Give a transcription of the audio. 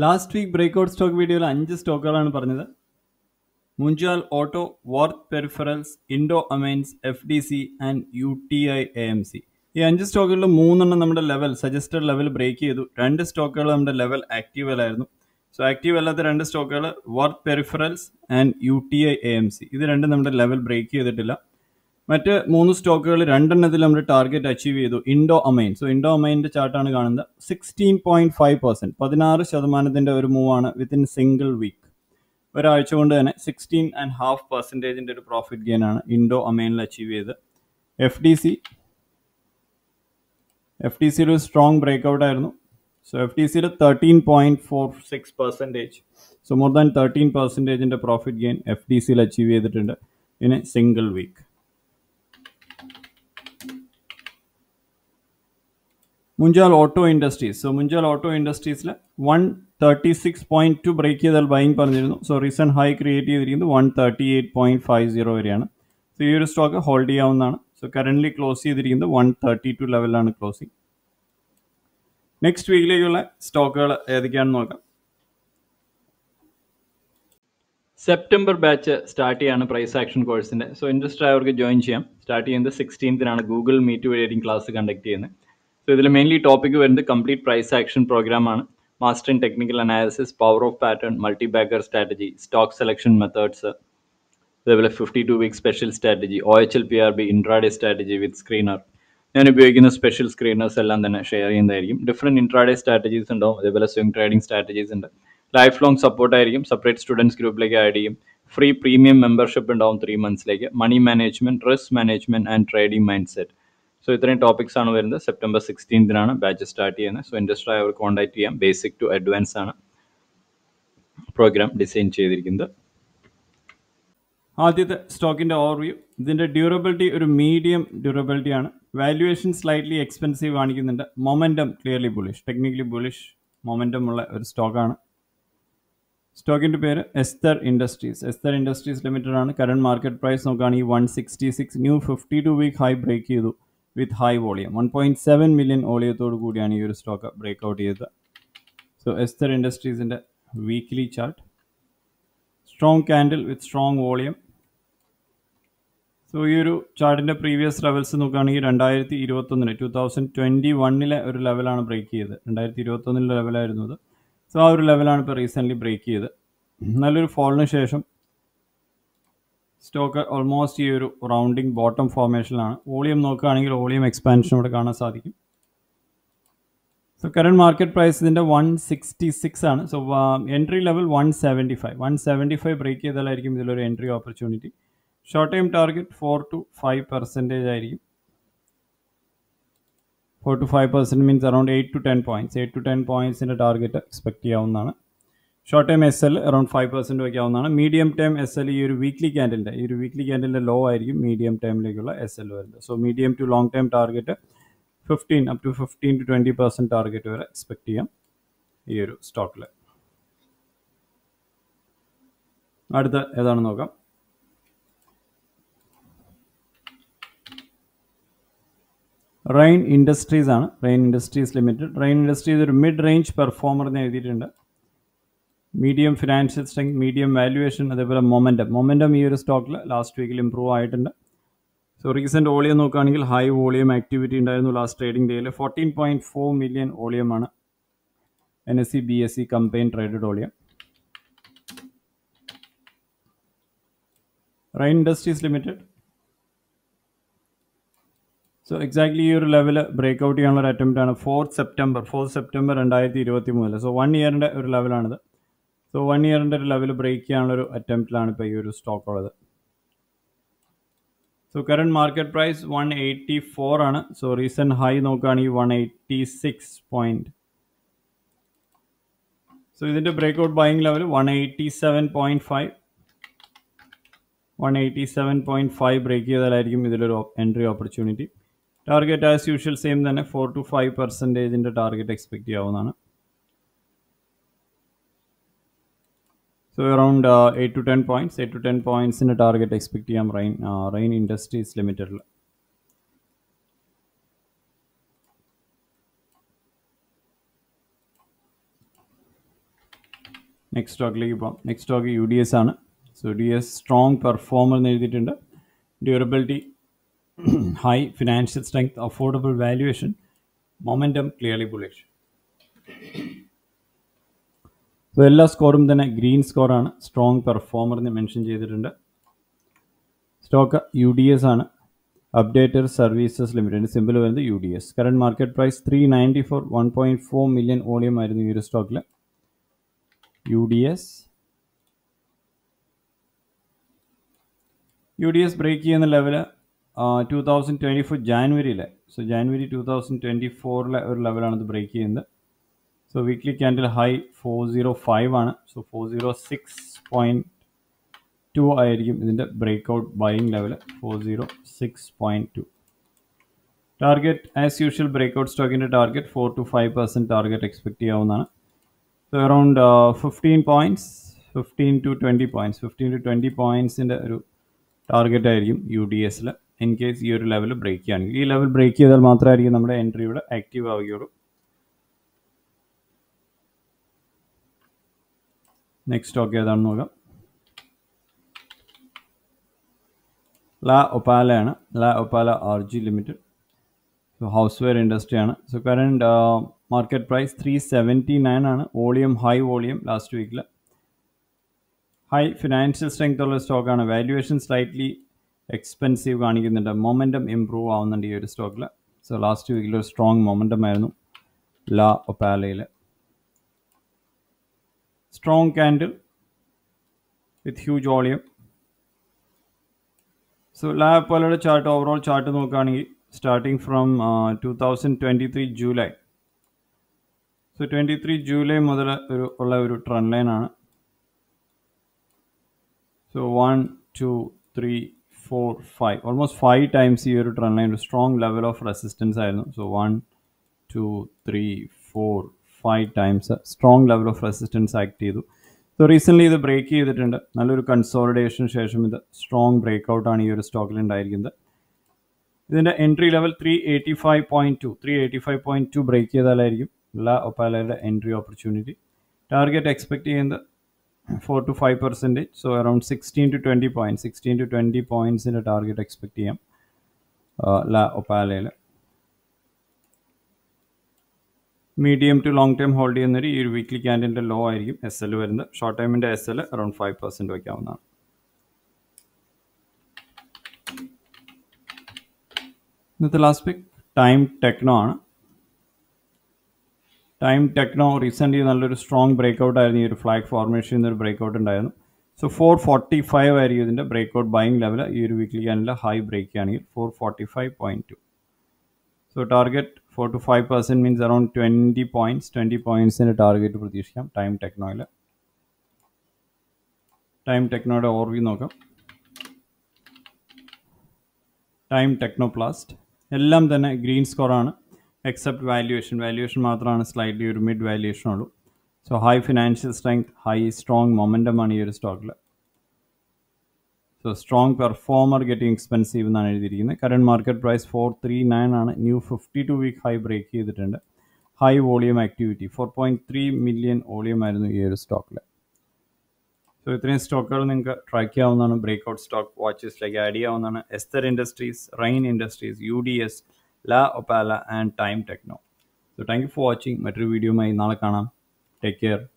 last week breakout stock വീഡിയോയിൽ അഞ്ച് സ്റ്റോക്കുകളാണ് പറഞ്ഞത് Munjal auto Worth Peripherals Indo amines F D C and U T I A M C ഈ അഞ്ച് സ്റ്റോക്കുകളിൽ മൂന്നെണ്ണം നമ്മുടെ ലെവൽ സജസ്റ്റഡ് ലെവൽ ബ്രേക്ക് ചെയ്തു രണ്ട് സ്റ്റോക്കുകൾ നമ്മുടെ ലെവൽ ആക്റ്റീവിലായിരുന്നു സോ ആക്റ്റീവ് അല്ലാത്ത രണ്ട് സ്റ്റോക്കുകൾ Worth Peripherals and U T I A M C ഇത് രണ്ടും നമ്മുടെ ലെവൽ ബ്രേക്ക് ചെയ്തിട്ടില്ല മറ്റ് മൂന്ന് സ്റ്റോക്കുകൾ രണ്ടെണ്ണത്തിൽ നമ്മൾ ടാർഗറ്റ് അച്ചീവ് ചെയ്തു ഇൻഡോ അമൈൻ സോ ഇൻഡോ അമൈൻ്റെ ചാർട്ടാണ് കാണുന്നത് സിക്സ്റ്റീൻ പോയിന്റ് ഫൈവ് പെർസെന്റ് പതിനാറ് ശതമാനത്തിന്റെ ഒരു മൂവാണ് വിത്തിൻ സിംഗിൾ വീക്ക് ഒരാഴ്ച കൊണ്ട് തന്നെ സിക്സ്റ്റീൻ ആൻഡ് ഹാഫ് പെർസെൻറ്റേജിൻ്റെ ഒരു പ്രോഫിറ്റ് ഗെയിൻ ആണ് ഇൻഡോ അമൈനിൽ അച്ചീവ് ചെയ്ത് F D C F D സിയിൽ ഒരു സ്ട്രോങ് ബ്രേക്ക്ഔട്ട് ആയിരുന്നു സോ എഫ് ഡി സിയിൽ thirteen point four six percentage so more than thirteen പെർസെൻറ്റേജിൻ്റെ പ്രോഫിറ്റ് ഗെയിൻ എഫ് ഡി സിയിൽ അച്ചീവ് ചെയ്തിട്ടുണ്ട് in a single week Munjal auto industries so Munjal auto ഇൻഡസ്ട്രീസിൽ one thirty six point two break ചെയ്താൽ buying പറഞ്ഞിരുന്നു so recent high create ചെയ്തിരിക്കുന്നത് one thirty eight point five zero വരെയാണ് so ഈ ഒരു stock hold ചെയ്യാവുന്നതാണ് സോ കറൻ്റ്ലി ക്ലോസ് ചെയ്തിരിക്കുന്നത് one thirty two ലെവലിലാണ് ക്ലോസിംഗ് നെക്സ്റ്റ് വീക്കിലേക്കുള്ള സ്റ്റോക്കുകൾ ഏതൊക്കെയാണെന്ന് നോക്കാം സെപ്റ്റംബർ ബാച്ച് സ്റ്റാർട്ട് ചെയ്യാണ് പ്രൈസ് ആക്ഷൻ കോഴ്സിൻ്റെ സോ ഇൻട്രസ്റ്റ് ആയവർക്ക് ജോയിൻ ചെയ്യാം സ്റ്റാർട്ട് ചെയ്യുന്നത് സിക്സ്റ്റീൻത്തിനാണ് ഗൂഗിൾ മീറ്റ് വഴിയായിരിക്കും ക്ലാസ് കണ്ടക്ട് ചെയ്യുന്നത് സോ ഇതിൽ മെയിൻലി ടോപ്പിക് വരുന്നത് കംപ്ലീറ്റ് പ്രൈസ് ആക്ഷൻ പ്രോഗ്രാമാണ് master in technical analysis power of pattern multibagger strategy stock selection methods അതേപോലെ fifty two week special strategy O H L P R B intraday strategy with screener ഞാൻ ഉപയോഗിക്കുന്ന special screeners എല്ലാം തന്നെ share ചെയ്യുന്നതായിരിക്കും different intraday strategies ഉണ്ടാവും അതേപോലെ swing trading strategies ഉണ്ട് life long support ആയിരിക്കും സെപ്പറേറ്റ് സ്റ്റുഡൻസ് ഗ്രൂപ്പിലേക്ക് ആഡ് ചെയ്യും ഫ്രീ പ്രീമിയം മെമ്പർഷിപ്പ് ഉണ്ടാവും ത്രീ മന്ത്സിലേക്ക് money management risk management and trading mindset so ഇത്രയും ടോപ്പിക്സ് ആണ് വരുന്നത് സെപ്റ്റംബർ സിക്സ്റ്റീൻത്തിനാണ് ബാച്ച് സ്റ്റാർട്ട് ചെയ്യുന്നത് സോ ഇൻട്രസ്റ്റ് ആയവർ കോൺടാക്ട് ചെയ്യാം ബേസിക് ടു അഡ്വാൻസ് ആണ് പ്രോഗ്രാം ഡിസൈൻ ചെയ്തിരിക്കുന്നത് ആദ്യത്തെ സ്റ്റോക്കിന്റെ ഓവർവ്യൂ ഇതിന്റെ ഡ്യൂറബിലിറ്റി ഒരു മീഡിയം ഡ്യൂറബിലിറ്റി ആണ് വാല്യുവേഷൻ സ്ലൈറ്റ്ലി എക്സ്പെൻസീവ് കാണിക്കുന്നുണ്ട് momentum clearly bullish technically bullish momentum ഉള്ള ഒരു സ്റ്റോക്കാണ് സ്റ്റോക്കിന്റെ പേര് Esther industries Esther industries limited ആണ് കറണ്ട് മാർക്കറ്റ് പ്രൈസ് നോക്കുകയാണെങ്കിൽ one sixty six new fifty two week high break ചെയ്തു with high volume one point seven million വോളിയത്തോടു കൂടിയാണ് ഈ ഒരു സ്റ്റോക്ക് ബ്രേക്ക് ഔട്ട് ചെയ്തത് സോ എസ്തർ ഇൻഡസ്ട്രീസിന്റെ weekly chart strong candle with strong volume so ഈ ഒരു ചാർട്ടിൻ്റെ പ്രീവിയസ് ലെവൽസ് നോക്കുകയാണെങ്കിൽ രണ്ടായിരത്തി ഇരുപത്തൊന്നിന് ടു തൗസൻഡ് ട്വൻറ്റി വണ്ണിലെ ഒരു ലെവലാണ് ബ്രേക്ക് ചെയ്തത് രണ്ടായിരത്തി ഇരുപത്തൊന്നിലെ ലെവലായിരുന്നു അത് സോ ആ ഒരു ലെവലാണ് ഇപ്പോൾ റീസെൻ്റ്ലി ബ്രേക്ക് ചെയ്ത് നല്ലൊരു ഫോളിന് ശേഷം സ്റ്റോക്ക് ഓൾമോസ്റ്റ് ഈ ഒരു റൗണ്ടിങ് ബോട്ടം ഫോർമേഷനിലാണ് വോളിയം നോക്കുകയാണെങ്കിൽ വോളിയം എക്സ്പാൻഷൻ ഇവിടെ കാണാൻ സാധിക്കും സോ കറണ്ട് മാർക്കറ്റ് പ്രൈസ് ഇതിൻ്റെ വൺ സിക്സ്റ്റി സിക്സ് ആണ് so entry level one seventy five one seventy five break ചെയ്താലായിരിക്കും ഇതിലൊരു entry opportunity short time target four to five percentage ആയിരിക്കും four to five percent means around eight to ten points eight to ten പോയിൻറ്റ്സിൻ്റെ target expect ചെയ്യാവുന്നതാണ് short time S L around five percent വയ്ക്കാവുന്നതാണ് medium time S L ഈ ഒരു weekly ക്യാൻഡലിൻ്റെ ഈ ഒരു weekly ക്യാൻഡലിൻ്റെ low ആയിരിക്കും മീഡിയം ടൈമിലേക്കുള്ള എസ് എൽ വരുന്നത് so medium to long time target fifteen up to fifteen to twenty percent target വരെ എക്സ്പെക്ട് ചെയ്യാം ഈ ഒരു സ്റ്റോക്കിൽ അടുത്ത ഏതാണെന്ന് നോക്കാം റെയിൻ ഇൻഡസ്ട്രീസ് ആണ് Rain Industries Limited Rain Industries ഒരു മിഡ് റേഞ്ച് പെർഫോമർ എന്ന് എഴുതിയിട്ടുണ്ട് medium financial strength medium valuation അതേപോലെ മൊമെൻറ്റം മൊമെൻറ്റം ഈ ഒരു സ്റ്റോക്കിൽ ലാസ്റ്റ് വീക്കിൽ ഇമ്പ്രൂവ് ആയിട്ടുണ്ട് സോ റീസെൻറ്റ് വോളിയം നോക്കുകയാണെങ്കിൽ ഹൈ വോളിയം ആക്ടിവിറ്റി ഉണ്ടായിരുന്നു ലാസ്റ്റ് ട്രേഡിംഗ് ഡേയിൽ ഫോർട്ടീൻ പോയിൻറ്റ് ഫോർ മില്യൺ വോളിയമാണ് N S C B S C combine traded volume Rain Industries Limited so exactly ഈ ഒരു ലെവൽ ബ്രേക്ക് ഔട്ട് ചെയ്യാനുള്ള ഒരു അറ്റംപ്റ്റ് ആണ് ഫോർത്ത് സെപ്റ്റംബർ ഫോർത്ത് സെപ്റ്റംബർ രണ്ടായിരത്തി ഇരുപത്തി മൂന്നിൽ സോ വൺ ഇയറിൻ്റെ ഒരു ലെവലാണിത് സോ വൺ ഇയറിൻ്റെ ഒരു ലെവൽ ബ്രേക്ക് ചെയ്യാനുള്ള ഒരു അറ്റംപ്റ്റിലാണ് ഇപ്പോൾ ഈ ഒരു സ്റ്റോക്ക് ഉള്ളത് so current market price one eighty four ആണ് സോ റീസെൻറ്റ് ഹൈ നോക്കുകയാണെങ്കിൽ one eighty six point so ഇതിൻ്റെ break out buying level one eighty seven point five one eighty seven point five break ചെയ്താലായിരിക്കും ഇതിലൊരു entry opportunity target as usual same തന്നെ four to five പെർസെൻറ്റേജിൻ്റെ target expect ചെയ്യാവുന്നതാണ് so around eight to ten points eight to ten പോയിൻറ്റ്സിൻ്റെ target expect ചെയ്യാം Rain Rain Industries ലിമിറ്റഡിൽ next സ്റ്റോക്കിലേക്ക് പോകാം next stock U D S ആണ് so D S strong performer എന്ന് എഴുതിയിട്ടുണ്ട് durability high financial strength affordable valuation momentum clearly bullish so എല്ലാ സ്കോറും തന്നെ ഗ്രീൻ സ്കോറാണ് സ്ട്രോങ് പെർഫോമർ എന്ന് മെൻഷൻ ചെയ്തിട്ടുണ്ട് സ്റ്റോക്ക് യു ഡി എസ് ആണ് അപ്ഡേറ്റർ സർവീസസ് ലിമിറ്റഡ് സിമ്പിൾ വരുന്നത് U D S current market price three ninety four one point four million volume ആയിരുന്നു ഈ ഒരു സ്റ്റോക്കിൽ U D S U D S break ചെയ്യുന്ന level two thousand twenty four ജാനുവരിയിലെ so January two thousand twenty ഫോറിലെ ഒരു ലെവലാണ് ഇത് ബ്രേക്ക് ചെയ്യുന്നത് so weekly candle high four zero five ആണ് so four zero six point two ആയിരിക്കും ഇതിൻ്റെ break out buying level four zero six point two target as usual break out സ്റ്റോക്കിൻ്റെ target four to five percent target expect ചെയ്യാവുന്നതാണ് so around fifteen points fifteen to twenty points fifteen to twenty പോയിൻറ്റ്സിൻ്റെ ഒരു target ആയിരിക്കും U D എസിൽ in case ഈ ഒരു level break ചെയ്യുകയാണെങ്കിൽ ഈ level break ചെയ്താൽ മാത്രമായിരിക്കും നമ്മുടെ എൻട്രി ഇവിടെ ആക്റ്റീവ് ആവുകയുള്ളൂ നെക്സ്റ്റ് സ്റ്റോക്ക് ഏതാണെന്ന് നോക്കാം ലാ ഒപ്പാലയാണ് La Opala R G Limited so houseware ഇൻഡസ്ട്രിയാണ് so current market price three seventy nine ആണ് വോളിയം ഹൈ വോളിയം ലാസ്റ്റ് വീക്കിൽ ഹൈ ഫിനാൻഷ്യൽ സ്ട്രെങ്ത് ഉള്ള സ്റ്റോക്കാണ് വാല്യുവേഷൻ സ്ലൈറ്റ്ലി എക്സ്പെൻസീവ് കാണിക്കുന്നുണ്ട് മൊമെൻറ്റം ഇമ്പ്രൂവ് ആവുന്നുണ്ട് ഈ ഒരു സ്റ്റോക്കിൽ സോ ലാസ്റ്റ് വീക്കിൽ ഒരു സ്ട്രോങ് മൊമെൻറ്റം ആയിരുന്നു ലാ ഒപ്പാലയിൽ strong candle with huge volume so ലാബ് പോലെയുടെ ചാർട്ട് ഓവറോൾ ചാർട്ട് നോക്കുകയാണെങ്കിൽ starting from two thousand twenty three July so twenty three July മുതൽ ഒരു ഉള്ള ഒരു ട്രെൻഡ് ലൈനാണ് so one two three four five almost five times ഈ ഒരു ട്രെൻഡ് ലൈൻ ഒരു സ്ട്രോങ് ലെവൽ ഓഫ് റെസിസ്റ്റൻസ് ആയിരുന്നു so one two three four five times strong level of resistance act ചെയ്തു സോ റീസെൻ്റ്ലി ഇത് ബ്രേക്ക് ചെയ്തിട്ടുണ്ട് നല്ലൊരു കൺസോളിഡേഷന് ശേഷം ഇത് സ്ട്രോങ് ബ്രേക്ക് ഔട്ടാണ് ഈ ഒരു സ്റ്റോക്കിൽ ഉണ്ടായിരിക്കുന്നത് ഇതിൻ്റെ entry level three eighty five point two three eighty five point two break ചെയ്താലായിരിക്കും എല്ലാ ഒപ്പാലയുടെ എൻട്രി ഓപ്പർച്യൂണിറ്റി ടാർഗറ്റ് എക്സ്പെക്ട് ചെയ്യുന്നത് four to five percentage so around sixteen to twenty point sixteen to twenty പോയിൻറ്റ്സിൻ്റെ ടാർഗറ്റ് എക്സ്പെക്ട് ചെയ്യാം ലാ ഒപ്പാലയിൽ medium to long time hold ചെയ്യുന്നൊരു ഈ ഒരു വീക്ക്ലി ക്യാൻഡിൻ്റെ ലോ ആയിരിക്കും എസ് എൽ വരുന്നത് ഷോർട്ട് ടൈമിൻ്റെ S L around five percent വയ്ക്കാവുന്നതാണ് ഇന്നത്തെ ലാസ്റ്റ് പിക്ക് ടൈം ടെക്നോ ആണ് ടൈം ടെക്നോ റീസെൻ്റ്ലി നല്ലൊരു സ്ട്രോങ് ബ്രേക്ക് ഔട്ട് ആയിരുന്നു ഈ ഒരു ഫ്ലാഗ് ഫോർമേഷൻ എന്നൊരു ബ്രേക്ക് ഔട്ട് ഉണ്ടായിരുന്നു സോ ഫോർ ഫോർട്ടി ഫൈവ് ആയിരിക്കും ഇതിൻ്റെ ബ്രേക്ക് ഔട്ട് ബൈങ് ലെവൽ ഈ ഒരു വീക്ക്ലി ക്യാൻഡിൽ ഹൈ ബ്രേക്ക് ആണെങ്കിൽ four forty five point two so target four to five percent means around twenty points twenty പോയിൻറ്റ്സിൻ്റെ target പ്രതീക്ഷിക്കാം Time ടെക്നോയിൽ Time ടെക്നോയുടെ overview നോക്കാം ടൈം ടെക്നോപ്ലാസ്റ്റ് എല്ലാം തന്നെ ഗ്രീൻ സ്കോറാണ് എക്സെപ്റ്റ് വാല്യുവേഷൻ വാല്യുവേഷൻ മാത്രമാണ് സ്ലൈറ്റ്ലി ഒരു മിഡ് വാല്യുവേഷൻ ഉള്ളൂ so high financial strength high strong മൊമെൻറ്റമാണ് ഈ ഒരു സ്റ്റോക്കിൽ so strong performer getting expensive എന്നാണ് എഴുതിയിരിക്കുന്നത് current market price four three nine ആണ് new fifty two week high break ചെയ്തിട്ടുണ്ട് high volume activity four point three million volume ആയിരുന്നു ഈ ഒരു സ്റ്റോക്കിൽ സോ ഇത്രയും സ്റ്റോക്കുകൾ നിങ്ങൾക്ക് ട്രാക്ക് ചെയ്യാവുന്നതാണ് ബ്രേക്ക് ഔട്ട് സ്റ്റോക്ക് വാച്ചസിലേക്ക് ആഡ് ചെയ്യാവുന്നതാണ് എസ്തർ Industries Rain Industries U D S La Opala and Time Techno so thank you for watching മറ്റൊരു വീഡിയോയുമായി നാളെ കാണാം ടേക്ക് കെയർ